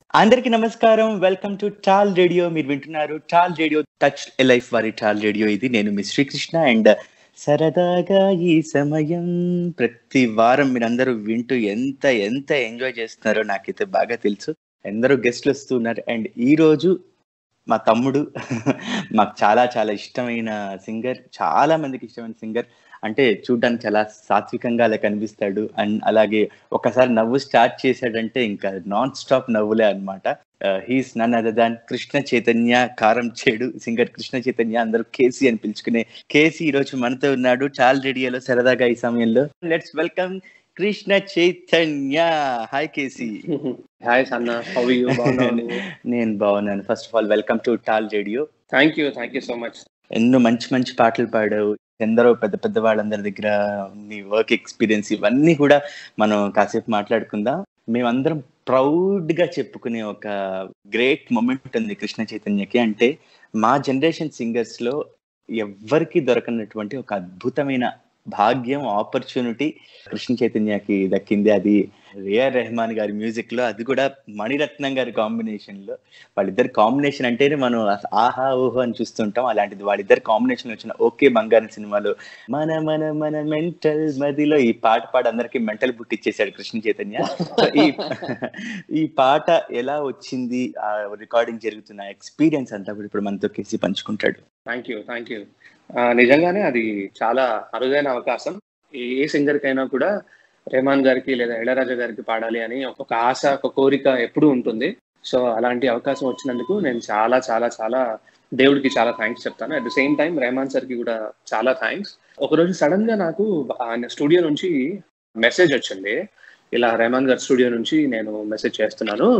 అందరికి నమస్కారం welcome to TAL radio మీరు వింటున్నారు టాల్ రేడియో టచ్ లైఫ్ వారి టాల్ రేడియో ఇది నేను మీ శ్రీకృష్ణ అండ్ సరదాగా ఈ సమయం ప్రతి వారం మీరందరూ వింటూ ఎంత ఎంత ఎంజాయ్ చేస్తున్నారో నాకైతే బాగా తెలుసు ఎందరో గెస్ట్లు వస్తున్నారు అండ్ ఈ రోజు మా తమ్ముడు మాకు చాలా చాలా ఇష్టమైన సింగర్ చాలా మందికి ఇష్టమైన సింగర్ అంటే చూడడానికి చాలా సాత్వికంగా అలా కనిపిస్తాడు అండ్ అలాగే ఒకసారి నవ్వు స్టార్ట్ చేశాడంటే ఇంకా నాన్ స్టాప్ నవ్వులే అనమాట he's none other than Krishna Chaitanya Karamchedu singer Krishna Chaitanya అందరూ కేసీ అని పిలుచుకునే కేసీ ఈ రోజు మనతో ఉన్నాడు చాల్ రేడియోలో సరదాగా ఈ సమయంలో let's welcome Krishna Chaitanya hi KC hi సన్న హౌ యూ బాగున్నాను నేను బాగున్నాను first of all welcome to TAL radio thank you thank you so much ఎన్నో మంచి మంచి పాటలు పాడావు ఎందరో పెద్ద పెద్ద వాళ్ళందరి దగ్గర నీ వర్క్ ఎక్స్పీరియన్స్ ఇవన్నీ కూడా మనం కాసేపు మాట్లాడుకుందాం మేమందరం ప్రౌడ్ గా చెప్పుకునే ఒక గ్రేట్ మూమెంట్ ఉంది కృష్ణ చైతన్యకి అంటే మా జనరేషన్ సింగర్స్ లో ఎవ్వరికి దొరకనటువంటి ఒక అద్భుతమైన భాగ్యం ఆపర్చునిటీ కృష్ణ చైతన్యకి దక్కింది అది రియార్ రెహమాన్ గారి మ్యూజిక్ లో అది కూడా మణిరత్నం గారి కాంబినేషన్ లో వాళ్ళిద్దరు కాంబినేషన్ అంటేనే మనం ఆహా ఓహో అని చూస్తుంటాం అలాంటిది వాళ్ళిద్దరు కాంబినేషన్ వచ్చిన ఓకే బంగారం సినిమాలో మన మన మన మెంటల్ మదిలో ఈ పాట పాడి అందరికి మెంటల్ పుట్టిచ్చేసాడు కృష్ణ చైతన్య సో ఈ ఈ పాట ఎలా వచ్చింది ఆ రికార్డింగ్ జరుగుతున్న ఎక్స్పీరియన్స్ అంతా కూడా ఇప్పుడు మనతో కేసి పంచుకుంటాడు థ్యాంక్ యూ థ్యాంక్ యూ నిజంగానే అది చాలా అరుదైన అవకాశం ఏ సింగర్ కైనా కూడా రెహమాన్ గారికి లేదా ఇళరాజా గారికి పాడాలి అని ఒక ఆశ ఒక కోరిక ఎప్పుడూ ఉంటుంది సో అలాంటి అవకాశం వచ్చినందుకు నేను చాలా చాలా చాలా దేవుడికి చాలా థ్యాంక్స్ చెప్తాను at the same time Rahman సార్కి కూడా చాలా థ్యాంక్స్ ఒకరోజు సడన్ గా నాకు ఆయన స్టూడియో నుంచి మెసేజ్ వచ్చింది ఇలా రెహమాన్ గారి స్టూడియో నుంచి నేను మెసేజ్ చేస్తున్నాను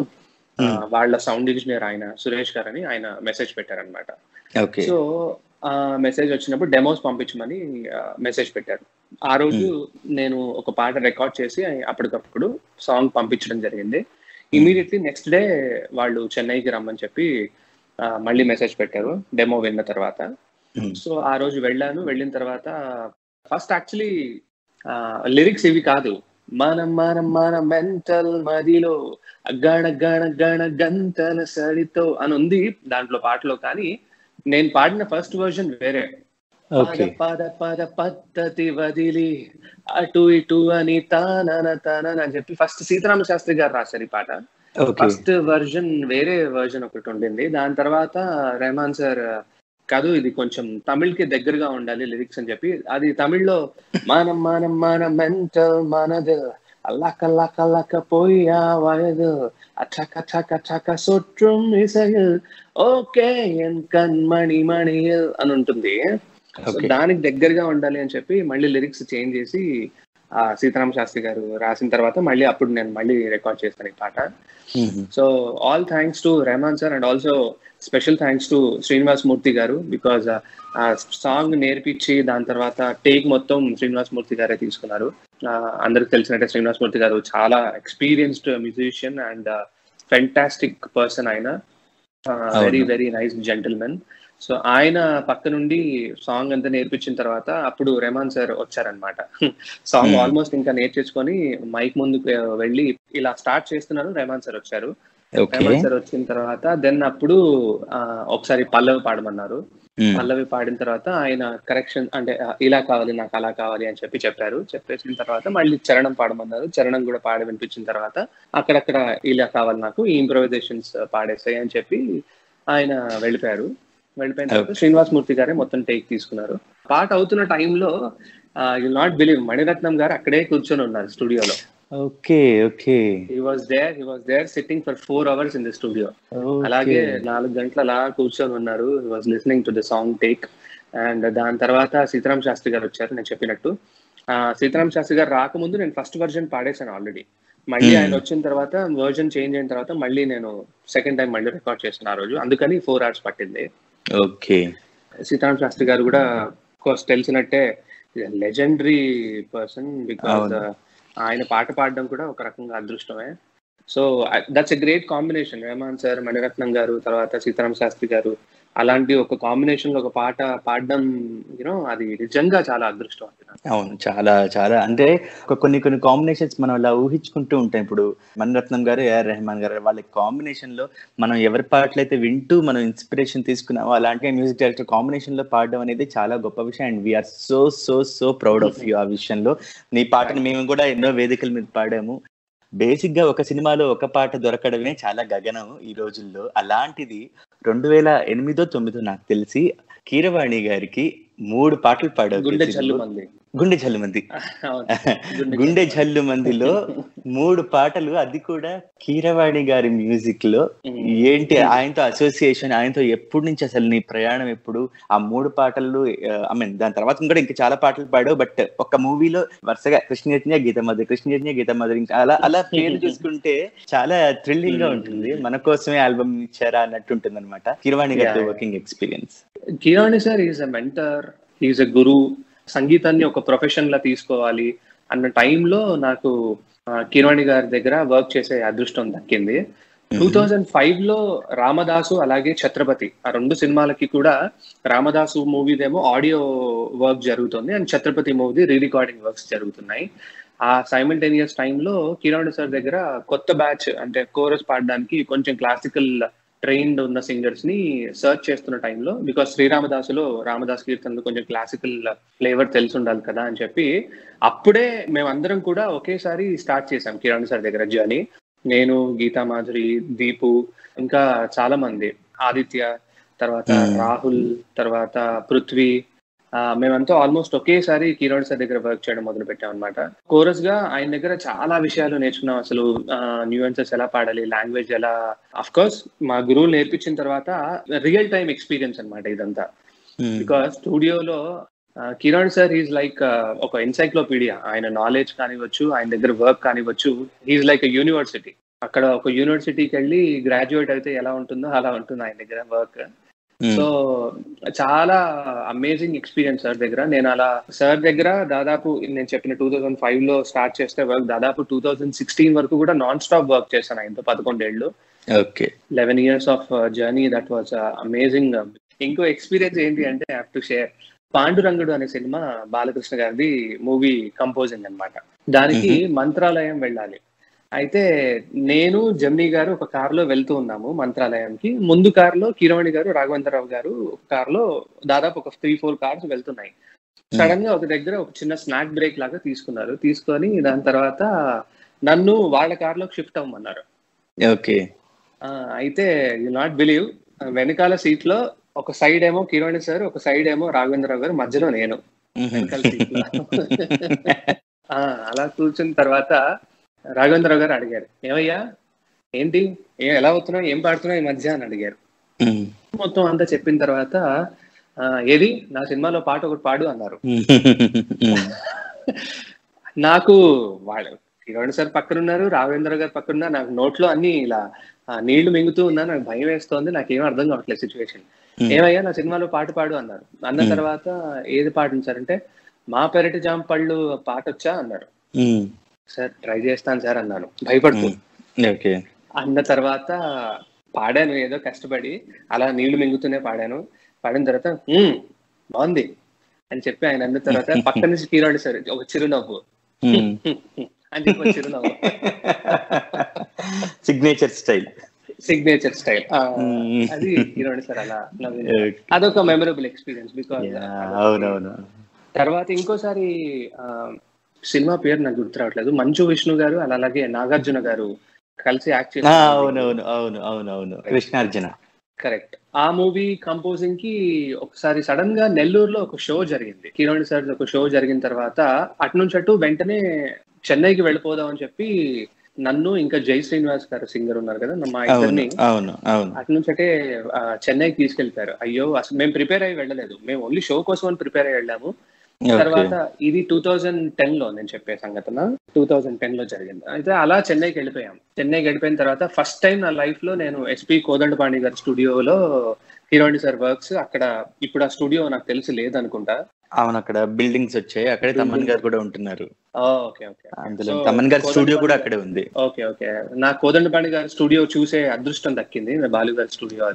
వాళ్ళ సౌండ్ ఇంజనీర్ ఆయన సురేష్ గారు అని ఆయన మెసేజ్ పెట్టారనమాట ఓకే సో ఆ మెసేజ్ వచ్చినప్పుడు డెమోస్ పంపించమని మెసేజ్ పెట్టారు ఆ రోజు నేను ఒక పాట రికార్డ్ చేసి అప్పటికప్పుడు సాంగ్ పంపించడం జరిగింది ఇమీడియట్లీ నెక్స్ట్ డే వాళ్ళు చెన్నైకి రమ్మని చెప్పి మళ్ళీ మెసేజ్ పెట్టారు డెమో విన్న తర్వాత సో ఆ రోజు వెళ్ళాను వెళ్ళిన తర్వాత ఫస్ట్ యాక్చువల్లీ లిరిక్స్ ఇవి కాదు మనం మనం మన మెంటల్ మదిలో గణ గణ గణ గంటల సడితో అని ఉంది దాంట్లో పాటలో కానీ నేను పాడిన ఫస్ట్ వర్షన్ వేరే పద పద పద పద్ధతి వదిలి అటు ఇటు అని తానన తానన అని చెప్పి ఫస్ట్ సీతారామ శాస్త్రి గారు రాశారు ఈ పాట ఫస్ట్ వర్జన్ వేరే వర్జన్ ఒకటి ఉండింది దాని తర్వాత రెహమాన్ సార్ కాదు ఇది కొంచెం తమిళ్కి దగ్గరగా ఉండాలి లిరిక్స్ అని చెప్పి అది తమిళ్లో మనం మనం మన మెంటల్ మనది అల్లక లక లక పోయా వయదు అచ్చక చక చక సొట్rum ఇసయల్ ఓకే ఎన్ కన్మణి మణియల్ అని ఉంటుంది దానికి దగ్గరగా ఉండాలి అని చెప్పి మళ్ళీ లిరిక్స్ చేంజ్ చేసి ఆ సీతారామ శాస్త్రి గారు రాసిన తర్వాత మళ్ళీ అప్పుడు నేను మళ్ళీ రికార్డ్ చేస్తాను ఈ పాట so all thanks to Rahman sir and also special thanks to Srinivas Murthy garu because ఆ సాంగ్ నేర్పించి దాని తర్వాత టేక్ మొత్తం శ్రీనివాస్ మూర్తి గారే తీసుకున్నారు అందరికి తెలిసినట్టే శ్రీనివాస్ మూర్తి గారు చాలా experienced musician and fantastic person ఆయన very very nice gentlemen so ఆయన పక్క నుండి సాంగ్ అంతా నేర్పించిన తర్వాత అప్పుడు రెమాన్ సార్ వచ్చారనమాట సాంగ్ ఆల్మోస్ట్ ఇంకా నేర్చేసుకొని మైక్ ముందుకు వెళ్ళి ఇలా స్టార్ట్ చేస్తున్నారు రెమాన్ సార్ వచ్చారు రెమాన్ సార్ వచ్చిన తర్వాత దెన్ అప్పుడు ఒకసారి పల్లవి పాడమన్నారు పల్లవి పాడిన తర్వాత ఆయన కరెక్షన్ అంటే ఇలా కావాలి నాకు అలా కావాలి అని చెప్పి చెప్పారు చెప్పేసిన తర్వాత మళ్ళీ చరణం పాడమన్నారు చరణం కూడా పాడి వినిపించిన తర్వాత అక్కడక్కడ ఇలా కావాలి నాకు ఈ ఇంప్రొవైజేషన్స్ పాడేస్తాయి అని చెప్పి ఆయన వెళ్ళిపోయారు వెళ్ళిపోయిన తర్వాత శ్రీనివాస్ మూర్తి గారే మొత్తం టేక్ తీసుకున్నారు పాట అవుతున్న టైంలో యు నాట్ బిలీవ్ మణిరత్నం గారు అక్కడే కూర్చొని ఉన్నారు స్టూడియోలో okay okay he was there he was there sitting for four hours in the studio అలాగే నాలుగు గంటల అలా కూర్చొని ఉన్నారు he was listening to the song take and దాని తర్వాత సీతారాం శాస్త్రి గారు వచ్చారు నేను చెప్పినట్టు సీతారాం శాస్త్రి గారు రాకముందు నేను ఫస్ట్ వర్జన్ పాడేశాను ఆల్రెడీ మళ్ళీ ఆయన వచ్చిన తర్వాత వర్జన్ చేంజ్ అయిన తర్వాత మళ్ళీ నేను సెకండ్ టైం మళ్ళీ రికార్డ్ చేసిన ఆ రోజు అందుకని ఫోర్ అవర్స్ పట్టింది ఓకే సీతారాం శాస్త్రి గారు కూడా కోర్స్ తెలిసినట్టే లెజెండరీ పర్సన్ బికాస్ ఆయన పాట పాడడం కూడా ఒక రకంగా అదృష్టమే so that's a great combination Rahman sir Mani Ratnam garu తర్వాత సీతారాం శాస్త్రి గారు అలాంటి ఒక కాంబినేషన్ లో ఒక పాట పాడడం యూనో అది నిజంగా చాలా అదృష్టం అది నాకు. అవును చాలా చాలా అంటే ఒక కొన్ని కొన్ని కాంబినేషన్స్ మనం అలా ఊహించుకుంటూ ఉంటాం ఇప్పుడు మణిరత్నం గారు ఏఆర్ రెహమాన్ గారు వాళ్ళ కాంబినేషన్ లో మనం ఎవరి పాటలు అయితే వింటూ మనం ఇన్స్పిరేషన్ తీసుకున్నామో అలాంటి మ్యూజిక్ డైరెక్టర్ కాంబినేషన్ లో పాడడం అనేది చాలా గొప్ప విషయం and we're so so so proud of you ఆ విషయంలో నీ పాటను మేము కూడా ఎన్నో వేదికల మీద పాడాము బేసిక్ గా ఒక సినిమాలో ఒక పాట దొరకడమే చాలా గగనం ఈ రోజుల్లో అలాంటిది రెండు వేల ఎనిమిదో తొమ్మిదో నాకు తెలిసి కీరవాణి గారికి మూడు పాటలు పాడారు గుండె ఈ చల్లు సినిమాలో. మంది గుండె జల్లు మంది అవును. గుండె జల్లు మందిలో మూడు పాటలు అది కూడా కీరవాణి గారి మ్యూజిక్ లో ఏంటి ఆయనతో అసోసియేషన్ ఆయనతో ఎప్పటి నుంచి అసలు నీ ప్రయాణం ఎప్పుడు ఆ మూడు పాటలు ఐ మీన్ దాని తర్వాత కూడా ఇంకా చాలా పాటలు పాడావు బట్ ఒక మూవీలో వరుసగా కృష్ణచైతన్య గీత మధుర కృష్ణచైతన్య గీత మధుర ఇంకా అలా అలా పేరు చూసుకుంటే చాలా థ్రిల్లింగ్ గా ఉంటుంది మన కోసమే ఆల్బమ్ ఇచ్చారా అన్నట్టు ఉంటుంది అనమాట కీరవాణి గారితో Yeah. Working experience Keeravani sir is a mentor is a guru సంగీతాన్ని ఒక ప్రొఫెషన్ లా తీసుకోవాలి అన్న టైంలో నాకు ఆ, కిరాణి గారి దగ్గర వర్క్ చేసే అదృష్టం దక్కింది టూ థౌజండ్ ఫైవ్ లో రామదాసు అలాగే ఛత్రపతి ఆ రెండు సినిమాలకి కూడా రామదాసు మూవీదేమో ఆడియో వర్క్ జరుగుతుంది and Chhatrapati movie re recording works జరుగుతున్నాయి ఆ సైమిల్టేనియస్ టైంలో కిరాణి సార్ దగ్గర కొత్త బ్యాచ్ అంటే కోరస్ పాడడానికి కొంచెం క్లాసికల్ ట్రైన్డ్ ఉన్న సింగర్స్ ని సర్చ్ చేస్తున్న టైంలో బికాస్ శ్రీరామదాసులో రామదాస్ కీర్తనలు కొంచెం క్లాసికల్ ఫ్లేవర్ తెలిసి ఉండాలి కదా అని చెప్పి అప్పుడే మేమందరం కూడా ఒకేసారి స్టార్ట్ చేసాం కిరణ్ సార్ దగ్గర జర్నీ నేను గీతా మాధురి దీపు ఇంకా చాలా మంది ఆదిత్య తర్వాత Hmm. రాహుల్ తర్వాత పృథ్వీ ఆ, మేమంతా ఆల్మోస్ట్ ఒకేసారి కిరణ్ సార్ దగ్గర వర్క్ చేయడం మొదలు పెట్టాం అనమాట కోరస్ గా ఆయన దగ్గర చాలా విషయాలు నేర్చుకున్నాం అసలు న్యూయన్సెస్ ఎలా పాడాలి లాంగ్వేజ్ ఎలా అఫ్ కోర్స్ మా గురువులు నేర్పించిన తర్వాత రియల్ టైం ఎక్స్పీరియన్స్ అన్నమాట ఇదంతా బికాస్ స్టూడియోలో కిరణ్ సార్ ఈజ్ లైక్ ఒక ఎన్సైక్లోపీడియా ఆయన నాలెడ్జ్ కానివ్వచ్చు ఆయన దగ్గర వర్క్ కానివ్వచ్చు ఈజ్ లైక్ యూనివర్సిటీ అక్కడ ఒక యూనివర్సిటీకి వెళ్ళి గ్రాడ్యుయేట్ అయితే ఎలా ఉంటుందో అలా ఉంటుంది ఆయన దగ్గర వర్క్ సో చాలా అమేజింగ్ ఎక్స్పీరియన్స్ సార్ దగ్గర నేను అలా సార్ దగ్గర దాదాపు నేను చెప్పిన టూ థౌజండ్ ఫైవ్ లో స్టార్ట్ చేస్తే వర్క్ దాదాపు టూ థౌజండ్ సిక్స్టీన్ వరకు కూడా నాన్ స్టాప్ వర్క్ చేశాను ఆయనతో పదకొండేళ్ళు okay eleven years of journey that was amazing ఇంకో ఎక్స్పీరియన్స్ ఏంటి అంటే హ్యావ్ టు షేర్ పాండురంగుడు అనే సినిమా బాలకృష్ణ గారిది మూవీ కంపోజింగ్ అన్నమాట దానికి మంత్రాలయం వెళ్ళాలి అయితే నేను జమ్నీ గారు ఒక కారులో వెళ్తూ ఉన్నాము మంత్రాలయంకి ముందు కారులో కిరవాణి గారు రాఘవేంద్రరావు గారు ఒక కారులో దాదాపు ఒక త్రీ ఫోర్ కార్స్ వెళ్తున్నాయి సడన్ గా ఒక దగ్గర ఒక చిన్న స్నాక్ బ్రేక్ లాగా తీసుకున్నారు తీసుకొని దాని తర్వాత నన్ను వాళ్ళ కార్లోకి షిఫ్ట్ అవ్వమన్నారు ఓకే ఆ, అయితే యు నాట్ బిలీవ్ వెనకాల సీట్ లో ఒక సైడ్ ఏమో కిరణ్ సార్ ఒక సైడ్ ఏమో రాఘవేంద్రరావు గారు మధ్యలో నేను వెనకాల సీట్ లో ఆ, అలా కూర్చున్న తర్వాత రాఘవేంద్రరావు గారు అడిగారు ఏమయ్యా ఏంటి ఏ ఎలా అవుతున్నావు ఏం పాడుతున్నావు ఈ మధ్య అని అడిగారు మొత్తం అంతా చెప్పిన తర్వాత ఆ, ఏది నా సినిమాలో పాట ఒకటి పాడు అన్నారు నాకు వాళ్ళు కిరణ్ సార్ పక్కన ఉన్నారు రాఘవేంద్ర గారు పక్కన ఉన్నారు నాకు నోట్లో అన్ని ఇలా ఆ, నీళ్లు మింగుతూ ఉన్నా నాకు భయం వేస్తోంది నాకు ఏం అర్థం కావట్లేదు సిచ్యువేషన్ ఏమయ్యా నా సినిమాలో పాట పాడు అన్నారు అన్న Hmm. తర్వాత ఏది పాడు సార్ అంటే మా పెరటి జామ పళ్ళు పాట వచ్చా అన్నారు సార్ ట్రై చేస్తాను సార్ అన్నాను భయపడుతూ ఓకే అన్న తర్వాత పాడాను ఏదో కష్టపడి అలా నీళ్లు మింగుతూనే పాడాను పాడిన తర్వాత "హ్మ్, బాగుంది అని చెప్పి ఆయన అన్న తర్వాత పక్క నుంచి కీరాడు సార్ ఒక చిరునవ్వు అని చెప్పి ఒక చిరునవ్వు సిగ్నేచర్ స్టైల్ సిగ్నేచర్ స్టైల్ అది కీరాడు సార్ అలా నవ్విన అదొక మెమరబుల్ ఎక్స్పీరియన్స్ బికాస్ అవునవును తర్వాత ఇంకోసారి ఆ, సినిమా పేరు నాకు గుర్తు రావట్లేదు మంచు విష్ణు గారు అలా అలాగే నాగార్జున గారు కలిసి యాక్ట్ ఆ, చేశారు అవునవును అవును అవును అవును కృష్ణార్జున కరెక్ట్ ఆ మూవీ కంపోజింగ్ కి ఒకసారి సడన్ గా నెల్లూరులో ఒక షో జరిగింది కిరణ్ సార్ ఒక షో జరిగిన తర్వాత అటు నుంచి అటు వెంటనే చెన్నైకి వెళ్ళిపోదాం అని చెప్పి నన్ను ఇంకా జై శ్రీనివాస్ గారు సింగర్ ఉన్నారు కదా మా అవును ఇద్దరిని అవును అవును అటు నుంచి అంటే ఆ, చెన్నైకి తీసుకెళ్తారు అయ్యో అసలు మేము ప్రిపేర్ అయ్యి వెళ్ళలేదు మేము ఓన్లీ షో కోసం అని ప్రిపేర్ అయ్యి వెళ్ళాము తర్వాత ఇది టూ థౌజండ్ టెన్ లో నేను చెప్పే సంఘటన టూ థౌజండ్ టెన్ లో జరిగింది అయితే అలా చెన్నైకి వెళ్ళిపోయాం చెన్నైకి వెళ్ళిపోయిన తర్వాత ఫస్ట్ టైం నా లైఫ్ లో నేను ఎస్పి కోదండపాణి గారి స్టూడియోలో హీరోయిన్ సార్ వర్క్స్ అక్కడ ఇప్పుడు ఆ స్టూడియో నాకు తెలిసి లేదనుకుంటా అవును అక్కడ బిల్డింగ్స్ వచ్చాయి అక్కడే తమన్ గారు కూడా ఉంటున్నారు ఓకే ఓకే అందులో So, తమన్ గారి స్టూడియో కోదండపాణి కూడా గారు- అక్కడే ఉంది ఓకే ఓకే నా కోదండపాణి గారి స్టూడియో చూసే అదృష్టం దక్కింది బాలు గారి స్టూడియో అది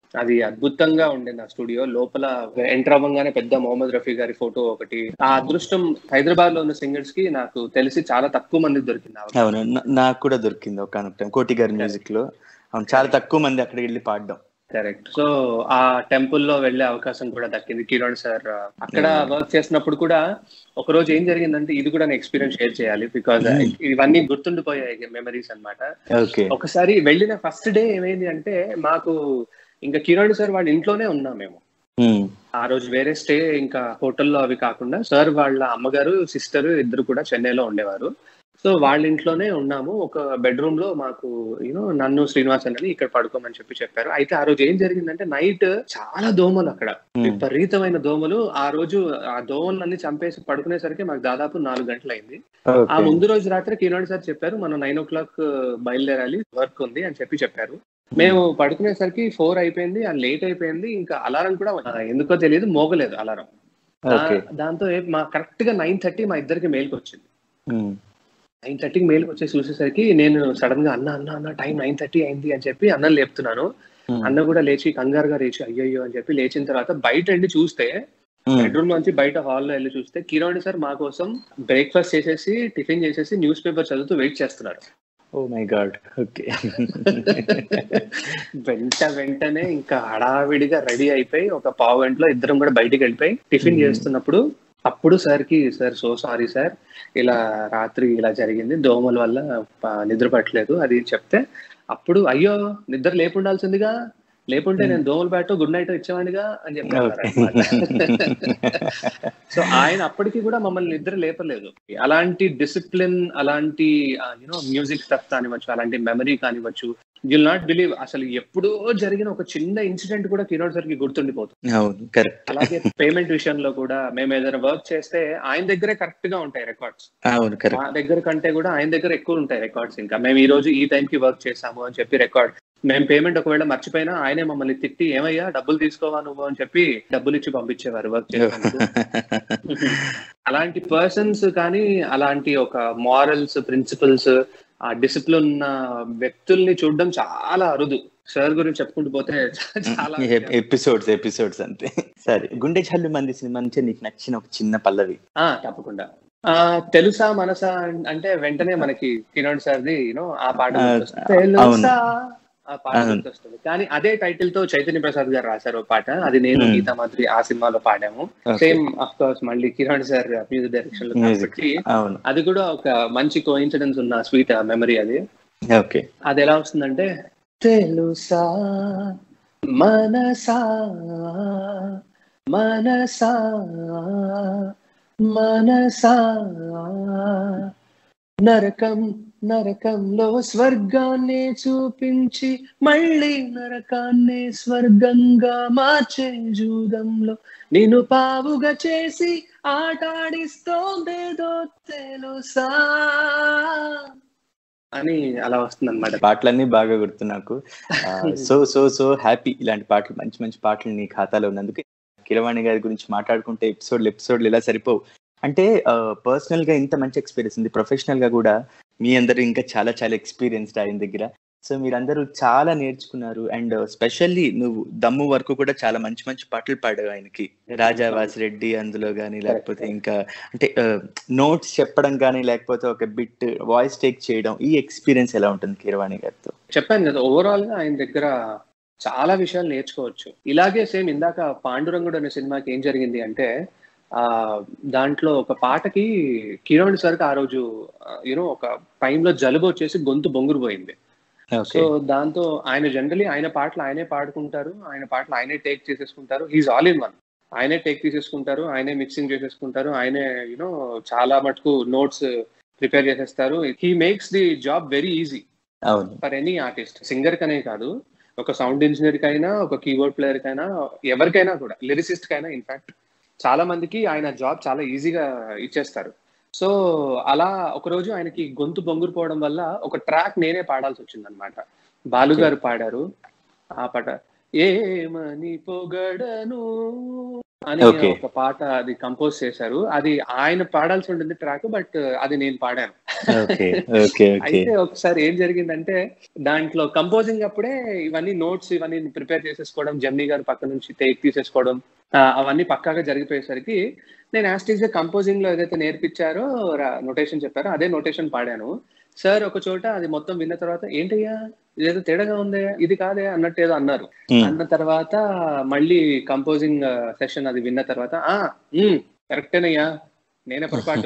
అది అద్భుతంగా ఉండింది ఆ స్టూడియో లోపల ఎంటర్ అవ్వగానే పెద్ద మొహమ్మద్ రఫీ గారి ఫోటో ఒకటి ఆ అదృష్టం హైదరాబాద్ లో ఉన్న సింగర్స్ కి నాకు తెలిసి చాలా తక్కువ మంది దొరికింది ఆ అవకాశం. అవును నా- నాకు కూడా దొరికింది ఒక టైం కోటి గారి మ్యూజిక్ లో అవును చాలా తక్కువ మంది అక్కడికి వెళ్ళి పాడడం కరెక్ట్ సో ఆ టెంపుల్ లో వెళ్లే అవకాశం కూడా దక్కింది కిరణ్ సార్ అక్కడ వర్క్ చేసినప్పుడు కూడా ఒక రోజు ఏం జరిగిందంటే ఇది కూడా నేను ఎక్స్పీరియన్స్ షేర్ చేయాలి బికాజ్ ఇవన్నీ గుర్తుండిపోయాయి మెమరీస్ అన్నమాట ఓకే ఒకసారి వెళ్ళిన ఫస్ట్ డే ఏమైంది అంటే మాకు ఇంకా కిరణ్ సార్ వాళ్ళ ఇంట్లోనే ఉన్నాం మేము ఆ రోజు వేరే స్టే ఇంకా హోటల్లో అవి కాకుండా సార్ వాళ్ళ అమ్మగారు సిస్టర్ ఇద్దరు కూడా చెన్నైలో ఉండేవారు సో వాళ్ళ ఇంట్లోనే ఉన్నాము ఒక బెడ్రూమ్ లో మాకు యూనో నన్ను శ్రీనివాసన్ అని ఇక్కడ పడుకోమని చెప్పి చెప్పారు అయితే ఆ రోజు ఏం జరిగిందంటే నైట్ చాలా దోమలు అక్కడ విపరీతమైన దోమలు ఆ రోజు ఆ దోమలన్నీ చంపేసి పడుకునేసరికి మాకు దాదాపు నాలుగు గంటలు అయింది ఆ ముందు రోజు రాత్రి కిరణ్ సార్ చెప్పారు మనం నైన్ ఓ క్లాక్ బయలుదేరాలి వర్క్ ఉంది అని చెప్పి చెప్పారు మేము పడుకునేసరికి ఫోర్ అయిపోయింది ఆ లేట్ అయిపోయింది ఇంకా అలారం కూడా ఆ, ఎందుకో తెలియదు మోగలేదు అలారం ఓకే దాంతో ఏ- మా కరెక్ట్ గా నైన్ థర్టీ మా ఇద్దరికి మెయిల్కి వచ్చింది నైన్ థర్టీకి మెయిల్కి వచ్చేసి చూసేసరికి నేను సడన్ గా అన్న అన్న అన్న టైం నైన్ థర్టీ అయింది అని చెప్పి అన్నం లేపుతున్నాను అన్న కూడా లేచి కంగారుగా లేచి అయ్యయ్యో అని చెప్పి లేచిన తర్వాత బయట వెళ్ళి చూస్తే బెడ్రూమ్ నుంచి బయట హాల్లో వెళ్ళి చూస్తే కిరణ్ సార్ మా కోసం బ్రేక్ఫాస్ట్ చేసేసి టిఫిన్ చేసేసి న్యూస్ పేపర్ చదువుతూ వెయిట్ చేస్తున్నారు ఓ మై గాడ్ ఓకే వెంట వెంటనే ఇంకా హడావిడిగా రెడీ అయిపోయి ఒక పావు గంటలో ఇద్దరం కూడా బయటికి వెళ్ళిపోయి టిఫిన్ Hmm. చేస్తున్నప్పుడు అప్పుడు సార్ కి సార్ సో సారీ సార్ ఇలా రాత్రి ఇలా జరిగింది దోమల వల్ల ప- నిద్ర పట్టలేదు అది చెప్తే అప్పుడు అయ్యో నిద్ర లేపుండాల్సిందిగా లేకుంటే నేను దోమలు బ్యాట్ గుడ్ నైట్ ఇచ్చేవాడిగా అని చెప్పారు సో ఆయన అప్పటికి కూడా మమ్మల్ని నిద్ర లేపలేదు అలాంటి డిసిప్లిన్ అలాంటి యూనో మ్యూజిక్ స్టఫ్ కానివ్వచ్చు అలాంటి మెమరీ కానివ్వచ్చు యుల్ నాట్ బిలీవ్ అసలు ఎప్పుడో జరిగిన ఒక చిన్న ఇన్సిడెంట్ కూడా కిరణ్ సార్ కి గుర్తుండిపోతుంది అవును కరెక్ట్ అలాగే పేమెంట్ విషయంలో కూడా మేము ఏదైనా వర్క్ చేస్తే ఆయన దగ్గరే కరెక్ట్ గా ఉంటాయి రికార్డ్స్ అవును మా కరెక్ట్ దగ్గర కంటే కూడా ఆయన దగ్గర ఎక్కువ ఉంటాయి రికార్డ్స్ ఇంకా మేము ఈ రోజు ఈ టైం కి వర్క్ చేసాము అని చెప్పి రికార్డ్ మేము పేమెంట్ ఒకవేళ మర్చిపోయినా ఆయనే మమ్మల్ని తిట్టి ఏమయ్యా డబ్బులు తీసుకోవా నువ్వు అని చెప్పి డబ్బులు ఇచ్చి పంపించేవారు వర్క్ చేసేందుకు అలాంటి పర్సన్స్ కానీ అలాంటి ఒక మారల్స్ ప్రిన్సిపల్స్ ఆ డిసిప్లిన్ ఉన్న వ్యక్తుల్ని చూడడం చాలా అరుదు సార్ గురించి చెప్పుకుంటూ పోతే చాలా ఎపిసోడ్స్ ఎపిసోడ్స్ అంతే సరే గుండె చల్లు మంది సినిమా నుంచి నీకు నచ్చిన ఒక చిన్న పల్లవి ఆ తప్పకుండా ఆ తెలుసా మనసా అన్- అంటే వెంటనే మనకి కిరణ్ సార్ది యూనో ఆ పాట ఆ, గుర్తొస్తుంది. తెలుసా ఆ పాట అవును. గుర్తొస్తుంది కానీ అదే టైటిల్ తో చైతన్య ప్రసాద్ గారు రాశారు ఓ పాట అది నేను Hmm. గీతా మాదిరి ఆ సినిమాలో పాడాము Okay. సేమ్ అఫ్ కోర్స్ మళ్ళీ కిరణ్ సార్ మ్యూజిక్ డైరెక్షన్ లో Music. కాబట్టి అవును అది కూడా ఒక మంచి కో ఇన్సిడెన్స్ ఉన్న స్వీట్ మెమరీ అది ఓకే అది ఎలా వస్తుందంటే తెలుసా మనసా మనసా మనసా నరకం నరకంలో స్వర్గాన్ని చూపించి మళ్ళీ నరకాన్ని స్వర్గంగా మార్చే జూదంలో నిన్ను పావుగా చేసి ఆటాడిస్తోందేదో తెలుసా అని అలా వస్తుంది అనమాట పాటలన్నీ బాగా గుర్తు నాకు సో సో సో హ్యాపీ ఇలాంటి పాటలు మంచి మంచి పాటలు నీ ఖాతాలో ఉన్నందుకు కిరవాణి గారి గురించి మాట్లాడుకుంటే ఎపిసోడ్లు ఎపిసోడ్లు ఇలా సరిపోవు అంటే పర్సనల్ గా ఇంత మంచి ఎక్స్పీరియన్స్ ఉంది ప్రొఫెషనల్ గా కూడా మీ అందరు ఇంకా చాలా చాలా ఎక్స్పీరియన్స్డ్ ఆయన దగ్గర సో మీరందరూ చాలా నేర్చుకున్నారు అండ్ స్పెషల్లీ నువ్వు దమ్ము వరకు కూడా చాలా మంచి మంచి పాటలు పాడావు ఆయనకి రాజా వాసిరెడ్డి అందులో కానీ లేకపోతే ఇంకా అంటే నోట్స్ చెప్పడం కానీ లేకపోతే ఒక బిట్ వాయిస్ టేక్ చేయడం ఈ ఎక్స్పీరియన్స్ ఎలా ఉంటుంది కీరవాణి గారితో చెప్పాను కదా ఓవరాల్ గా ఆయన దగ్గర చాలా విషయాలు నేర్చుకోవచ్చు ఇలాగే సేమ్ ఇందాక పాండురంగుడు అనే సినిమాకి ఏం జరిగింది అంటే ఆ దాంట్లో ఒక పాటకి కిరణ్ సార్కి ఆ రోజు యూనో ఒక టైంలో జలుబు వచ్చేసి గొంతు బొంగురు పోయింది సో దాంతో ఆయన జనరలీ ఆయన పాటలు ఆయనే పాడుకుంటారు ఆయన పాటలు ఆయనే టేక్ చేసేసుకుంటారు హీస్ ఆల్ ఇన్ వన్ ఆయనే టేక్ తీసేసుకుంటారు ఆయనే మిక్సింగ్ చేసేసుకుంటారు ఆయనే యూనో చాలా మటుకు నోట్స్ ప్రిపేర్ చేసేస్తారు he makes the job very easy అవును ఫర్ ఎనీ ఆర్టిస్ట్ సింగర్ కనే కాదు ఒక సౌండ్ ఇంజనీర్ కైనా ఒక కీబోర్డ్ ప్లేయర్ కైనా ఎవరికైనా కూడా లిరిసిస్ట్ కైనా ఇన్ఫాక్ట్ చాలా మందికి ఆయన జాబ్ చాలా ఈజీగా ఇచ్చేస్తారు సో అలా ఒక రోజు ఆయనకి గొంతు బొంగురుపోవడం వల్ల ఒక ట్రాక్ నేనే పాడాల్సి వచ్చింది అనమాట బాలు గారు పాడారు ఆ పాట ఏమని పొగడను అని Okay. ఒక పాట అది కంపోజ్ చేశారు అది ఆయన పాడాల్సి ఉంటుంది ట్రాక్ బట్ అది నేను పాడాను ఓకే ఓకే ఓకే అయితే ఒకసారి ఏం జరిగిందంటే దాంట్లో కంపోజింగ్ అప్పుడే ఇవన్నీ నోట్స్ ఇవన్నీ ప్రిపేర్ చేసేసుకోవడం జమ్ని గారు పక్క నుంచి టేక్ తీసేసుకోవడం ఆ, అవన్నీ పక్కాగా జరిగిపోయేసరికి నేను యాస్టీజ్ గా కంపోజింగ్ లో ఏదైతే నేర్పించారో నోటేషన్ చెప్పారో అదే నోటేషన్ పాడాను సార్ ఒక చోట అది మొత్తం విన్న తర్వాత ఏంటయ్యా ఇదేదో తేడాగా ఉందే ఇది కాదే అన్నట్టు ఏదో అన్నారు Hmm. అన్న తర్వాత మళ్ళీ కంపోజింగ్ సెషన్ అది విన్న తర్వాత ఆ కరెక్టేనయ్యా నేనే పొరపాటు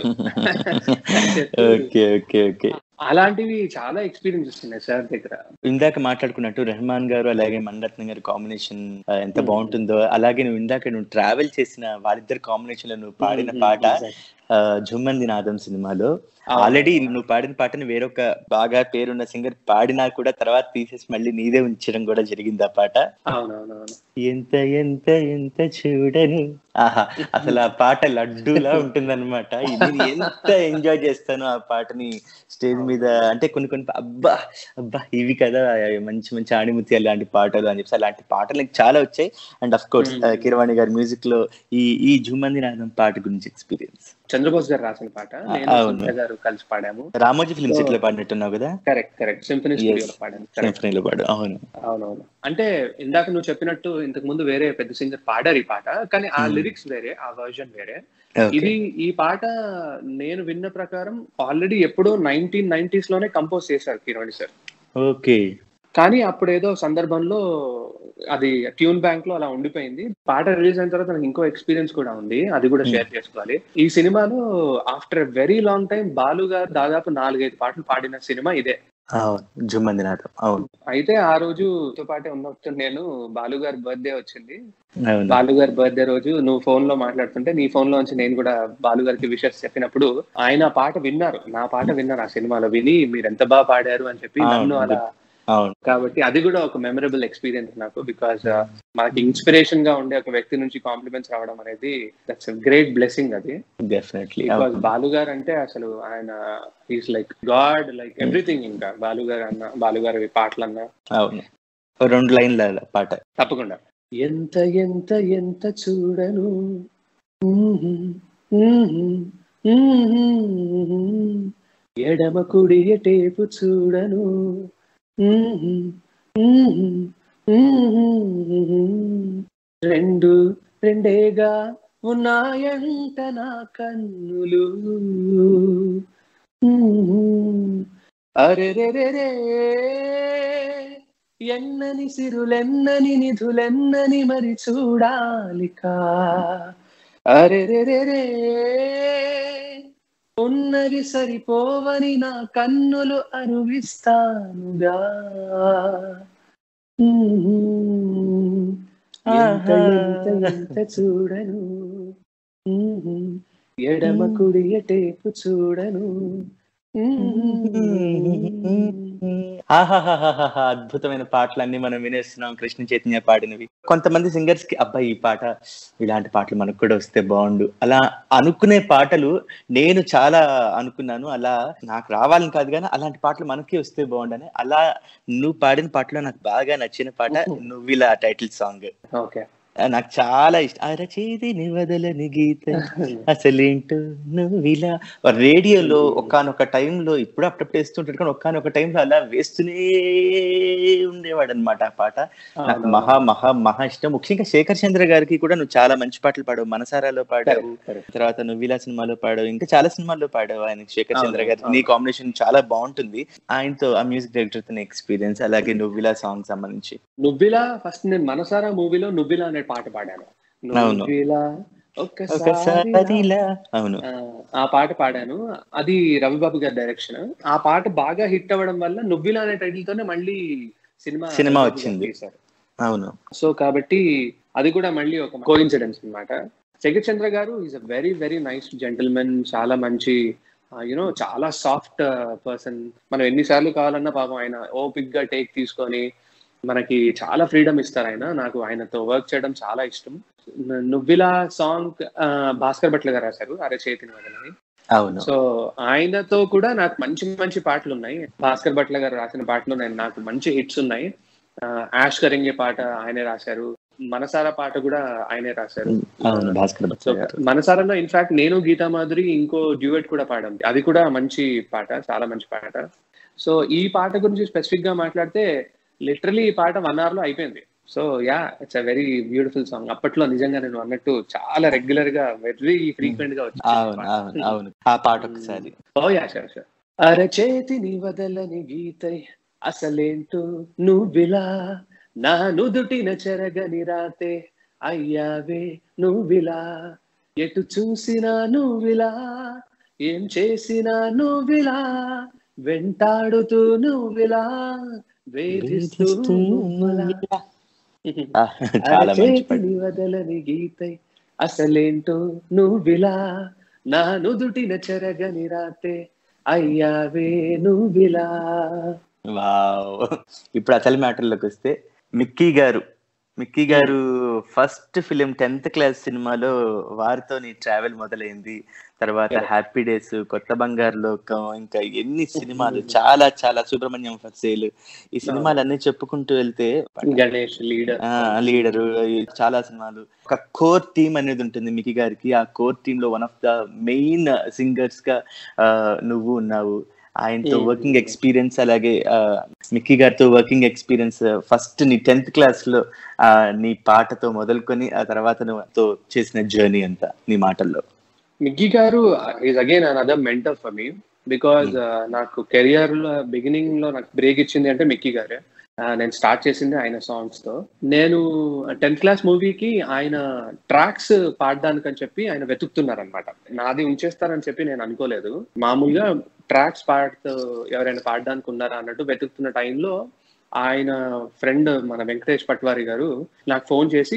అని చెప్పి ఓకే ఓకే ఓకే అలాంటివి చాలా ఎక్స్పీరియన్సెస్ ఉన్నాయి సార్ దగ్గర ఇందాక మాట్లాడుకున్నట్టు రెహమాన్ గారు అలాగే మణరత్నం గారి కాంబినేషన్ ఎంత Hmm. బాగుంటుందో అలాగే నువ్వు ఇందాక నువ్వు ట్రావెల్ చేసిన వాళ్ళిద్దరు కాంబినేషన్ లో నువ్వు పాడిన పాట ఆ, జుమ్మంది నాదం సినిమాలో ఆల్రెడీ నువ్వు పాడిన పాటని వేరొక బాగా పేరున్న సింగర్ పాడినా కూడా తర్వాత తీసేసి మళ్ళీ నీదే ఉంచడం కూడా జరిగింది ఆ పాట అవునవునవును ఎంత ఎంత ఎంత చూడను ఆహా అసలు ఆ పాట లడ్డూలా ఉంటుందన్నమాట ఇది ఎంత ఎంజాయ్ చేస్తాను ఆ పాటని స్టేజ్ మీద అంటే కొన్ని కొన్ని అబ్బా అబ్బా ఇవి కదా మంచి మంచి ఆణిముత్యాలు లాంటి పాటలు అని చెప్పి అలాంటి పాటలు నాకు చాలా వచ్చాయి and of course Hmm. Keeravani గారి మ్యూజిక్ లో ఈ ఈ జుమ్మంది నాదం పాట గురించి ఎక్స్పీరియన్స్ చంద్రబోస్ గారు రాసిన పాట నేను అవును. సునీత గారు కలిసి పాడాము రామోజీ ఫిల్మ్ సిటీ లో పాడినట్టున్నావు కదా కరెక్ట్ కరెక్ట్ సింఫనీ Yes. స్టూడియోలో పాడాను కరెక్ట్ సింఫనీలో పాడు అవును అవునవును అంటే ఇందాక నువ్వు చెప్పినట్టు ఇంతకు ముందు వేరే పెద్ద సింగర్ పాడారు ఈ పాట కానీ ఆ Hmm. లిరిక్స్ వేరే ఆ వర్జన్ వేరే Okay. ఇది ఈ పాట నేను విన్న ప్రకారం ఆల్రెడీ ఎప్పుడో నైన్టీన్ నైన్టీస్ లోనే కంపోజ్ చేశారు కిరణి సార్ ఓకే కానీ అప్పుడు ఏదో సందర్భంలో అది ట్యూన్ బ్యాంక్ లో అలా ఉండిపోయింది పాట రిలీజ్ అయిన తర్వాత నాకు ఇంకో ఎక్స్పీరియన్స్ కూడా ఉంది అది కూడా షేర్ చేసుకోవాలి ఈ సినిమాలో after very long time Balu garu దాదాపు నాలుగైదు పాటలు పాడిన సినిమా ఇదే అవును జుమ్మంది నాదం అవును అయితే ఆ రోజు తో పాటే ఉన్నప్పుడు నేను బాలు గారి బర్త్డే వచ్చింది అవును బాలు గారి బర్త్డే రోజు నువ్వు ఫోన్ లో మాట్లాడుతుంటే నీ ఫోన్ లో నుంచి నేను కూడా బాలు గారికి విషెస్ చెప్పినప్పుడు ఆయన ఆ పాట విన్నారు నా పాట విన్నారు ఆ సినిమాలో విని మీరు ఎంత బాగా పాడారు అని చెప్పి అవును. నన్ను అలా అవును కాబట్టి అది కూడా ఒక మెమరబుల్ ఎక్స్పీరియన్స్ నాకు బికాస్ మనకి ఇన్స్పిరేషన్ గా ఉండే ఒక వ్యక్తి నుంచి కాంప్లిమెంట్స్ రావడం అనేది దట్స్ గ్రేట్ బ్లెస్సింగ్ అది డెఫినెట్లీ బికాస్ బాలు గారు అంటే అసలు ఆయన is like God like everything ఇంకా బాలు గారు అన్న బాలు గారి పాటలన్నా అవును ఓ రెండు లైన్ల పాట తప్పకుండా ఎంత ఎంత ఎంత చూడను ఊహు, ఊహు, ఊహు, ఎడమ కుడి టేపు చూడను ఊహు, ఊహు, ఊహు, రెండు రెండేగా ఉన్నాయంట నా కన్నులు ఊహు, అరెరెరెరే ఎన్నని సిరులెన్నని నిధులెన్నని మరి చూడాలికా అరెరెరెరే ఉన్నవి సరిపోవని నా కన్నులు అరువిస్తానుగా ఊహు. ఎంత ఎంత ఎంత చూడను ఊహు. ఎడమ కుడి టేపు చూడను ఊహు. ఆహాహాహాహా అద్భుతమైన పాటలన్నీ మనం వినేస్తున్నాం కృష్ణ చైతన్య పాడినవి కొంతమంది సింగర్స్ కి అబ్బాయి ఈ పాట ఇలాంటి పాటలు మనకు కూడా వస్తే బాగుండు అలా అనుకునే పాటలు నేను చాలా అనుకున్నాను అలా నాకు రావాలని కాదు కానీ అలాంటి పాటలు మనకి వస్తే బాగుండని అలా నువ్వు పాడిన పాటలో నాకు బాగా నచ్చిన పాట నువ్విలా టైటిల్ సాంగ్ ఓకే నాకు చాలా ఇష్టం అరచేది వదలని గీత అసలేంటో నువ్విలా రేడియోలో ఒకానొక టైంలో ఇప్పుడు అప్పుడప్పుడు వేస్తుంటాడు కానీ ఒకానొక టైంలో అలా వేస్తూనే ఉండేవాడు అనమాట ఆ పాట నాకు మహా మహా మహా ఇష్టం ముఖ్యంగా శేఖర్ చంద్ర గారికి కూడా నువ్వు చాలా మంచి పాటలు పాడావు మనసారాలో పాడావు తర్వాత నువ్విలా సినిమాలో పాడావు ఇంకా చాలా సినిమాల్లో పాడావు ఆయన శేఖర్ చంద్ర అవును, గారి అవును. నీ కాంబినేషన్ చాలా బాగుంటుంది ఆయనతో ఆ మ్యూజిక్ డైరెక్టర్ తో ఎక్స్పీరియన్స్ అలాగే నువ్విలా సాంగ్ సంబంధించి నువ్విలా ఫస్ట్ నేను మనసారా మూవీలో నువ్విలా అనే పాట పాడాను అవును. నువ్విలా ఒక్కసారి ఒకసారిలా అవును ఆ, ఆ పాట పాడాను అది రవిబాబు గారి డైరెక్షన్ ఆ పాట బాగా హిట్ అవ్వడం వల్ల నువ్విలా అనే టైటిల్ తోనే మళ్ళీ సినిమా సినిమా రవిబాబు గారు వచ్చింది. తీశారు. అవును సో కాబట్టి అది కూడా మళ్ళీ ఒక కో ఇన్సిడెన్స్ అనమాట Shekhar Chandra garu is a very very nice gentlemen చాలా మంచి యునో చాలా సాఫ్ట్ పర్సన్ మనం ఎన్నిసార్లు కావాలన్నా పాపం ఆయన ఓపిక్ గా టేక్ తీసుకొని మనకి చాలా ఫ్రీడమ్ ఇస్తారు ఆయన నాకు ఆయనతో వర్క్ చేయడం చాలా ఇష్టం ను- నువ్విలా సాంగ్ భాస్కర్ భట్ల గారు రాశారు అరే చేతిని వదలని అవును సో ఆయనతో కూడా నాకు మంచి మంచి పాటలు ఉన్నాయి భాస్కర్ భట్ల గారు రాసిన పాటలు నేను నాకు మంచి హిట్స్ ఉన్నాయి యాష్ కరింగే పాట ఆయనే రాశారు మనసారా పాట కూడా ఆయనే రాశారు అవును భాస్కర్ సో బచ్చయ్య గారు మనసారంలో ఇన్ఫాక్ట్ నేను గీతా మాధురి ఇంకో డ్యూయట్ కూడా పాడాం అది కూడా మంచి పాట చాలా మంచి పాట సో ఈ పాట గురించి స్పెసిఫిక్ గా మాట్లాడితే లిటరలీ ఈ పాట వన్ అవర్ లో అయిపోయింది so yeah it's a very beautiful song అప్పట్లో నిజంగా నేను అన్నట్టు చాలా రెగ్యులర్ గా వెరీ ఫ్రీక్వెంట్ గా అవును అవును వచ్చింది అవును ఆ పాట ఒకసారి ఓ యా షూర్ షూర్ అరచేతిని వదలని గీతై అసలేంటో నువ్విలా నా నుదుటిన చెరగని రాతే అయ్యావే నువ్విలా ఎటు చూసినా నువ్విలా ఏం చేసినా నువ్విలా వెంటాడుతూ నువ్విలా వేధిస్తూ నువ్వులా ఆ, చాలా మంచి పాట అరచేతిని వదలని గీతై అసలేంటో నువ్విలా నా నుదుటిన చెరగని రాతే అయ్యావే నువ్విలా వావ్ ఇప్పుడు అసలు మ్యాటర్లోకి వస్తే మిక్కీ గారు మిక్కీ గారు ఫస్ట్ ఫిలిం టెన్త్ క్లాస్ సినిమాలో వారితో నీ ట్రావెల్ మొదలైంది తర్వాత Correct. హ్యాపీ డేస్ కొత్త బంగారు లోకం ఇంకా ఎన్ని సినిమాలు చాలా చాలా సుబ్రహ్మణ్యం ఫసేలు ఈ సినిమాలు అన్ని చెప్పుకుంటూ వెళ్తే గణేష్ లీడర్ లీడరు చాలా సినిమాలు ఒక కోర్ టీమ్ అనేది ఉంటుంది మికి గారికి ఆ కోర్ టీమ్ లో one of the main singers గా ఆ, నువ్వు ఉన్నావు ఆయనతో Mm. వర్కింగ్ ఎక్స్పీరియన్స్ అలాగే ఆ, మిక్కీ గారితో వర్కింగ్ ఎక్స్పీరియన్స్ ఫస్ట్ నీ టెన్త్ క్లాస్ లో ఆ, నీ పాటతో మొదలుకొని ఆ తర్వాత నువ్వు చేసిన జర్నీ అంతా నీ మాటల్లో Mickey garu is again another mentor for me because నాకు కెరియర్ లో బిగినింగ్ లో నాకు బ్రేక్ ఇచ్చింది అంటే మిక్కీ గారే ఆ, నేను స్టార్ట్ చేసింది ఆయన సాంగ్స్ తో నేను టెన్త్ క్లాస్ మూవీకి ఆయన ట్రాక్స్ పాడడానికి అని చెప్పి ఆయన వెతుకుతున్నారనమాట నాది ఉంచేస్తారని చెప్పి నేను అనుకోలేదు మామూలుగా ట్రాక్స్ పాడుతూ ఎవరైనా పాడడానికి ఉన్నారా అన్నట్టు వెతుకుతున్న టైంలో ఆయన ఫ్రెండ్ మన వెంకటేష్ పట్వారి గారు నాకు ఫోన్ చేసి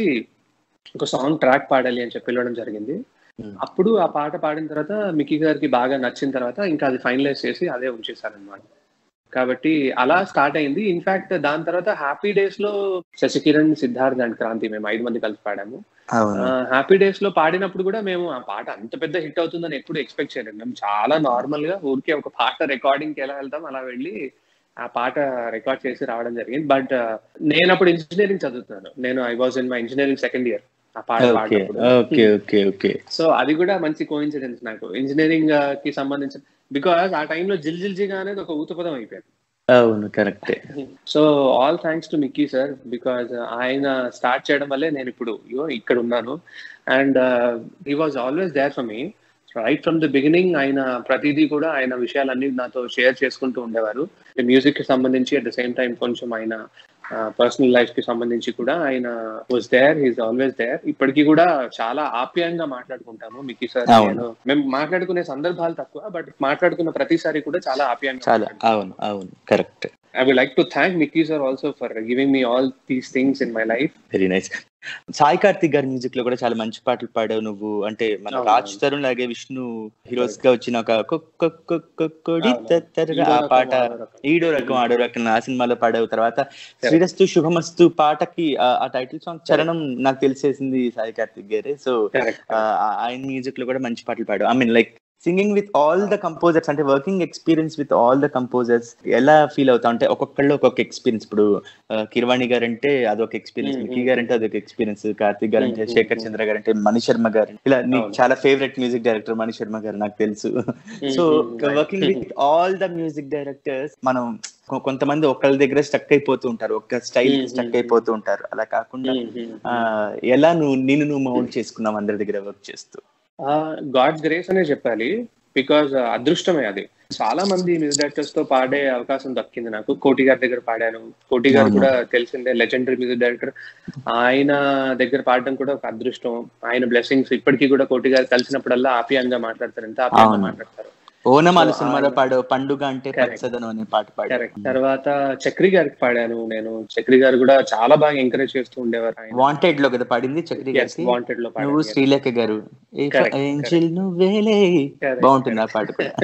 ఒక సాంగ్ ట్రాక్ పాడాలి అని చెప్పి పిలవడం జరిగింది Hmm. అప్పుడు ఆ పాట పాడిన తర్వాత మిక్కీ గారికి బాగా నచ్చిన తర్వాత ఇంకా అది ఫైనలైజ్ చేసి అదే ఉంచేశారనమాట కాబట్టి అలా స్టార్ట్ అయింది ఇన్ఫాక్ట్ దాని తర్వాత హ్యాపీ డేస్ లో శశికిరణ్ సిద్ధార్థ్ అండ్ క్రాంతి మేము ఐదు మంది కలిసి పాడాము అవును హ్యాపీ డేస్ లో పాడినప్పుడు కూడా మేము ఆ పాట అంత పెద్ద హిట్ అవుతుందని ఎప్పుడు ఎక్స్పెక్ట్ చేయలేదు మేము చాలా నార్మల్ గా ఊరికే ఒక పాట రికార్డింగ్ కి ఎలా వెళ్తాం అలా వెళ్ళి ఆ పాట రికార్డ్ చేసి రావడం జరిగింది బట్ నేను అప్పుడు ఇంజనీరింగ్ చదువుతున్నాను నేను I was in my engineering second year ఆ పాట ఓకే పాడినప్పుడు ఓకే ఓకే ఓకే సో అది కూడా మంచి కోఇన్సిడెన్స్ నాకు ఇంజనీరింగ్ కి సంబంధించిన బికాస్ ఆ టైంలో జిల్ జిల్ జిగా అనేది ఒక ఊతపదం అయిపోయింది అవును కరెక్టే so all thanks to Mickey sir because ఆయన స్టార్ట్ చేయడం వల్లే నేను ఇప్పుడు ఇగో ఇక్కడ ఉన్నాను and he was always there for me right from the beginning ఆయన ప్రతిదీ కూడా ఆయన విషయాలన్నీ నాతో షేర్ చేసుకుంటూ ఉండేవారు మ్యూజిక్ కి సంబంధించి అట్ ద సేమ్ టైం కొంచెం ఆయన పర్సనల్ లైఫ్ కి సంబంధించి కూడా ఆయన was there he's always there ఇప్పటికీ కూడా చాలా ఆప్యాయంగా మాట్లాడుకుంటాము మిక్కీ సార్ అవును. నేను మేము మాట్లాడుకునే సందర్భాలు తక్కువ బట్ మాట్లాడుకున్న ప్రతిసారి కూడా చాలా ఆప్యాయంగా చాలా మాట్లాడుకుంటాము. అవును అవును correct I would like to thank Mickey sir also for giving me all these things in my life. Very nice Sai Karthik garu music లో కూడా చాలా మంచి పాటలు పాడావు నువ్వు అంటే మన అవును. రాజ్ తరుణ్ లాగే విష్ణు హీరోస్ గా వచ్చిన ఒక కొక్ కొక్ కొక్ కొక్ కొడి అవును. తత్తర ఈడో ఆ రకం, పాట ఆడో రకం. ఈడో రకం ఆడో రకం ఆ సినిమాలో పాడావు తర్వాత శ్రీరస్తు శుభమస్తు పాటకి ఆ- ఆ టైటిల్ సాంగ్ చరణం నాకు తెలిసేసింది సాయి కార్తిక్ గారే సో Correct. ఆయన మ్యూజిక్ లో కూడా మంచి పాటలు పాడావు I mean like singing with all the composers అంటే working experience with all the composers ఎలా ఫీల్ అవుతా అంటే ఒక్కొక్కళ్ళు ఒక్కొక్క ఎక్స్పీరియన్స్ ఇప్పుడు ఆ, కిరవాణి గారు అంటే అదొక ఎక్స్పీరియన్స్ Mm, మిక్కీ mm, గారు అంటే అదొక ఎక్స్పీరియన్స్ కార్తిక్ గారు అంటే Mm, mm, శేఖర్ mm. చంద్ర గారు అంటే మణి శర్మ గారు ఇలా నీకు అవును. చాలా favourite music director Mani Sharma garu నాకు తెలుసు so Mm, mm, right. Working with all the music directors మనం కొ- కొంతమంది ఒకళ్ళ దగ్గర స్టక్ అయిపోతూ ఉంటారు ఒక్క స్టైల్ Mm, స్టక్ mm, అయిపోతూ ఉంటారు అలా కాకుండా Mm, mm, ఆ, ఎలా నువ్వు నిన్ను నువ్వు మౌల్డ్ చేసుకున్నావు అందరి దగ్గర వర్క్ చేస్తూ గాడ్స్ గ్రేస్ అనే చెప్పాలి బికాజ్ అదృష్టమే అది చాలా మంది మ్యూజిక్ డైరెక్టర్స్ తో పాడే అవకాశం దక్కింది నాకు కోటి గారి దగ్గర పాడాను కోటి గారు అవును. కూడా తెలిసిందే లెజెండరీ మ్యూజిక్ డైరెక్టర్ ఆయన దగ్గర పాడడం కూడా ఒక అదృష్టం ఆయన బ్లెస్సింగ్స్ ఇప్పటికీ కూడా కోటి గారు కలిసినప్పుడల్లా ఆప్యాయంగా మాట్లాడతారు ఎంత ఆప్యాయంగా అవును. మాట్లాడతారు ఓనమాల So, సినిమాలో ఆయన- పాడు పండుగ అంటే Correct. పచ్చదనం అనే పాట పాడు కరెక్ట్ తర్వాత చక్రి గారికి పాడాను నేను చక్రి గారు కూడా చాలా బాగా ఎంకరేజ్ చేస్తూ ఉండేవారు ఆయన వాంటెడ్ లో కదా పాడింది చక్రి గారికి వాంటెడ్ లో నువ్వు పాడాను శ్రీలేఖ గారు Correct, ఏంజిల్ నువ్వేలే Correct, బాగుంటుంది ఆ పాట కూడా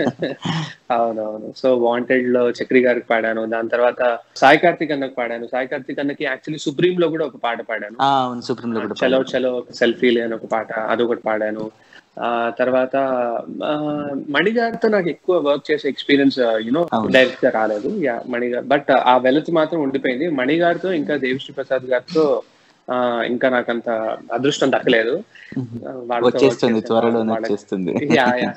అవునవును సో వాంటెడ్ లో చక్రి గారికి పాడాను దాని తర్వాత సాయి కార్తిక్ అన్నకు పాడాను సాయి కార్తిక్ అన్నకి యాక్చువల్లీ సుప్రీం లో కూడా ఒక పాట పాడాను ఆ, అవును సుప్రీం లో కూడా చలో పాడాడు. చలో సెల్ఫీ అని ఒక పాట అదొకటి పాడాను ఆ తర్వాత ఆ, మణి గారితో నాకు ఎక్కువ వర్క్ చేసే ఎక్స్పీరియన్స్ యూనో అవును. డైరెక్ట్ గా రాలేదు యా మణి గారు బట్ ఆ వెలతి మాత్రం ఉండిపోయింది మణి గారితో ఇంకా దేవిశ్రీ ప్రసాద్ గారితో ఆ, ఇంకా నాకంత అదృష్టం దక్కలేదు ఆ, వాళ్ళతో work వచ్చేస్తుంది చేశాను. త్వరలోనే వాళ్ళ- వచ్చేస్తుంది యా యా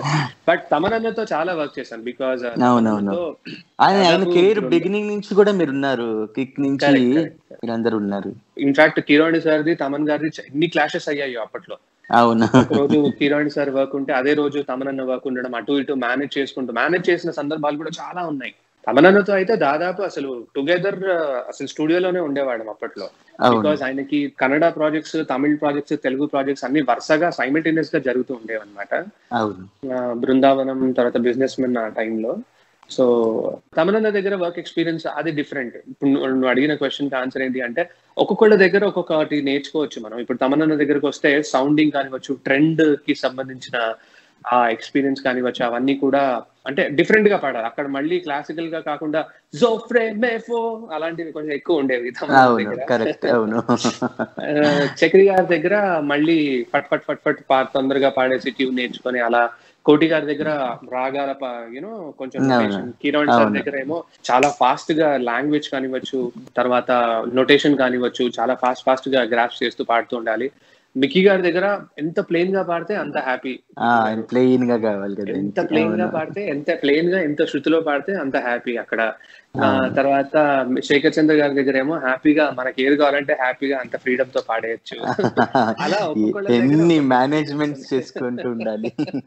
బట్ తమనన్నతో చాలా వర్క్ చేశాను బికాజ్ అవునవును. ఆయన ఆయన దాదాపు కెరీర్ రెండు- బిగినింగ్ నుంచి కూడా మీరు ఉన్నారు కిక్ నుంచి Correct, correct. మీరందరూ ఉన్నారు ఇన్ఫాక్ట్ కిరోణి సార్ది తమన్ గారిది చ- ఎన్ని క్లాషెస్ అయ్యాయో అప్పట్లో అవును ఒక రోజు కిరోణి సార్ వర్క్ ఉంటే అదే రోజు తమనన్న వర్క్ ఉండడం అటు ఇటు మేనేజ్ చేసుకుంటూ మేనేజ్ చేసిన సందర్భాలు కూడా చాలా ఉన్నాయి తమనన్నతో అయితే దాదాపు అసలు టుగెదర్ అసలు స్టూడియోలోనే ఉండేవాళ్ళం అప్పట్లో అవును బికాజ్ ఆయనకి Kannada projects Tamil projects Telugu projects అన్ని వరుసగా సైమిల్టేనియస్ గా జరుగుతూ ఉండేవన్నమాట అవును ఆ, బృందావనం తర్వాత బిజినెస్ మెన్ ఆ టైంలో సో తమనన్న దగ్గర వర్క్ ఎక్స్పీరియన్స్ అది డిఫరెంట్ ఇప్పుడు నువ్వు నువ్వు అడిగిన క్వశ్చన్ కి ఆన్సర్ ఏంటి అంటే ఒక్కొక్కళ్ళ దగ్గర ఒక్కొక్కటి నేర్చుకోవచ్చు మనం ఇప్పుడు తమనన్న దగ్గరకు వస్తే సౌండింగ్ కానివచ్చు ట్రెండ్ కి సంబంధించిన ఆ ఎక్స్పీరియన్స్ కానివచ్చు అవన్నీ కూడా అంటే డిఫరెంట్ గా పాడాలి అక్కడ మళ్ళీ క్లాసికల్ గా కాకుండా జోఫ్రే మేఫో అలాంటివి కొంచెం ఎక్కువ ఉండేవి తమనన్న అవును దగ్గర కరెక్ట్ అవును ఆ, చక్రి గారి దగ్గర మళ్ళీ ఫట్ ఫట్ ఫట్ ఫట్ పా తొందరగా పాడేసి ట్యూన్ నేర్చుకొని అలా కోటి గారి దగ్గర రాగాల యూనో కొంచెం అవును. notation. కిరణ్ సార్ అవును. దగ్గర ఏమో చాలా ఫాస్ట్ గా లాంగ్వేజ్ కానివ్వచ్చు తర్వాత నొటేషన్ కానివ్వచ్చు చాలా ఫాస్ట్ ఫాస్ట్ గా గ్రాఫ్స్ చేస్తూ పాడుతూ ఉండాలి మిక్కీ గారి దగ్గర ఎంత ప్లెయిన్ గా పాడితే అంత హ్యాపీ ప్లెయిన్ గా కావాలి కదా ఎంత ప్లెయిన్ గా పాడితే ఎంత ప్లెయిన్ గా ఎంత శృతిలో పాడితే అంత హ్యాపీ అక్కడ ఆ, అవును. తర్వాత శేఖర్ చంద్ర గారి దగ్గర ఏమో హ్యాపీగా మనకి ఏది కావాలంటే హ్యాపీగా అంత ఫ్రీడమ్ తో పాడేయచ్చు అలా ఒక్కొక్కళ్ళ దగ్గర ఎన్ని ఒక- మేనేజ్మెంట్స్ చేసుకుంటూ ఉండాలి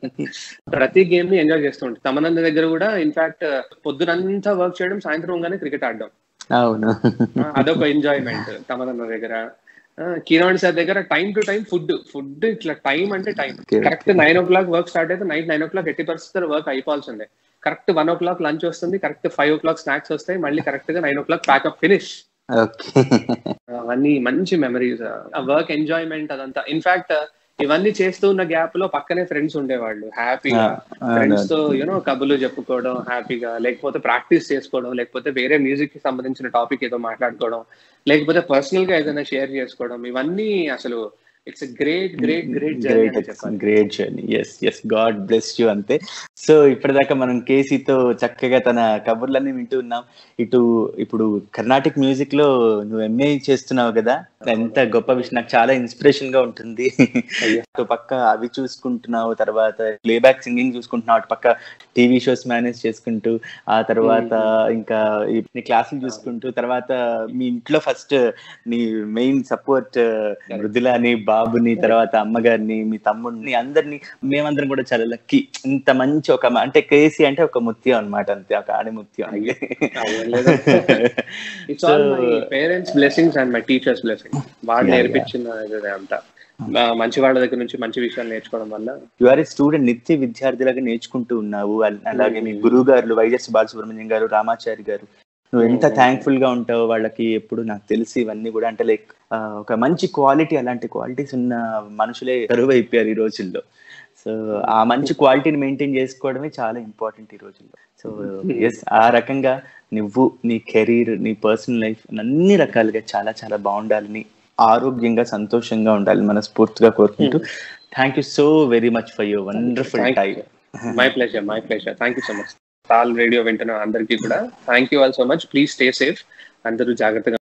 ప్రతి గేమ్ ని ఎంజాయ్ చేస్తూ ఉంటాం తమనంద దగ్గర కూడా ఇన్ఫాక్ట్ పొద్దునంతా వర్క్ చేయడం సాయంత్రం గానే క్రికెట్ ఆడడం అవును ఆ, అదొక ఎంజాయ్మెంట్ తమనన్న దగ్గర ఆ, కిరణ్ సార్ దగ్గర time to time food food ఇట్లా టైం అంటే time Okay. Correct nine o'clock work start అయితే నైట్ నైన్ ఓ క్లాక్ ఎట్టి పరిస్థితుల్లో వర్క్ అయిపోవాల్సిందే correct one o'clock lunch వస్తుంది correct five o'clock snacks వస్తాయి మళ్ళీ కరెక్ట్ గా nine o'clock pack up finish okay అవన్నీ మంచి మెమరీస్ ఆ వర్క్ ఎంజాయ్మెంట్ అదంతా ఇన్ఫాక్ట్ ఇవన్నీ చేస్తూ ఉన్న గ్యాప్ లో పక్కనే ఫ్రెండ్స్ ఉండేవాళ్ళు హ్యాపీగా ఫ్రెండ్స్ తో యూనో కబుర్లు చెప్పుకోవడం హ్యాపీగా లేకపోతే ప్రాక్టీస్ చేసుకోవడం లేకపోతే వేరే మ్యూజిక్ కి సంబంధించిన టాపిక్ ఏదో మాట్లాడుకోవడం లేకపోతే పర్సనల్ గా ఏదైనా షేర్ చేసుకోవడం ఇవన్నీ అసలు it's great great great journey great అని చెప్పాలి great journey yes yes God bless you అంతే సో ఇప్పటిదాకా మనం కేసీతో చక్కగా తన కబుర్లన్నీ వింటూ ఉన్నాం ఇటు ఇప్పుడు కర్ణాటిక్ మ్యూజిక్ లో నువ్వు ఎంఏ చేస్తున్నావు కదా ఎంత గొప్ప విషయం నాకు చాలా ఇన్స్పిరేషన్ గా ఉంటుంది అయ్యో. ఇటు పక్క అవి చూసుకుంటున్నావు తర్వాత ప్లేబ్యాక్ సింగింగ్ చూసుకుంటున్నావు అటు పక్క టీవీ షోస్ మేనేజ్ చేసుకుంటూ ఆ తర్వాత ఇంకా ఈ నీ క్లాసులు చూసుకుంటూ తర్వాత మీ ఇంట్లో ఫస్ట్ నీ మెయిన్ సపోర్ట్ మృదులని బాబుని తర్వాత అమ్మగారిని మీ తమ్ముడిని అందరినీ మేమందరం కూడా చాలా లక్కీ ఇంత మంచి ఒక అంటే కేసీ అంటే ఒక ముత్యం అన్నమాట అంతే ఒక ఆడి ముత్యం it's all my parents blessings and my teachers blessing వాళ్ళు Yeah, నేర్పించిన ఇదే అంతా ఆ, మంచి వాళ్ళ దగ్గర నుంచి మంచి విషయాలు నేర్చుకోవడం వల్ల యు ఆర్ ఏ స్టూడెంట్ నిత్య విద్యార్థిలాగా నేర్చుకుంటూ ఉన్నావు అల్- అలాగే మీ గురువు గారు వైఎస్ బాలసుబ్రహ్మణ్యం గారు రామాచారి గారు నువ్వు ఎంత Mm. థ్యాంక్ఫుల్ గా ఉంటావు వాళ్ళకి ఎప్పుడు నాకు తెలిసి ఇవన్నీ కూడా అంటే లైక్ ఒక మంచి క్వాలిటీ అలాంటి క్వాలిటీస్ ఉన్న మనుషులే కరువు అయిపోయారు ఈ రోజుల్లో సో ఆ మంచి క్వాలిటీని మెయింటైన్ చేసుకోవడమే చాలా ఇంపార్టెంట్ ఈ రోజుల్లో సో ఎస్ ఆ రకంగా నువ్వు నీ కెరీర్ నీ పర్సనల్ లైఫ్ అన్ని రకాలుగా చాలా చాలా బాగుండాలని ఆరోగ్యంగా సంతోషంగా ఉండాలని మనస్ఫూర్తిగా కోరుకుంటూ thank you so very much for your wonderful Thank time my pleasure my pleasure thank you so much TAL radio వింటున్న అందరికీ కూడా thank you all so much please stay safe అందరూ జాగ్రత్తగా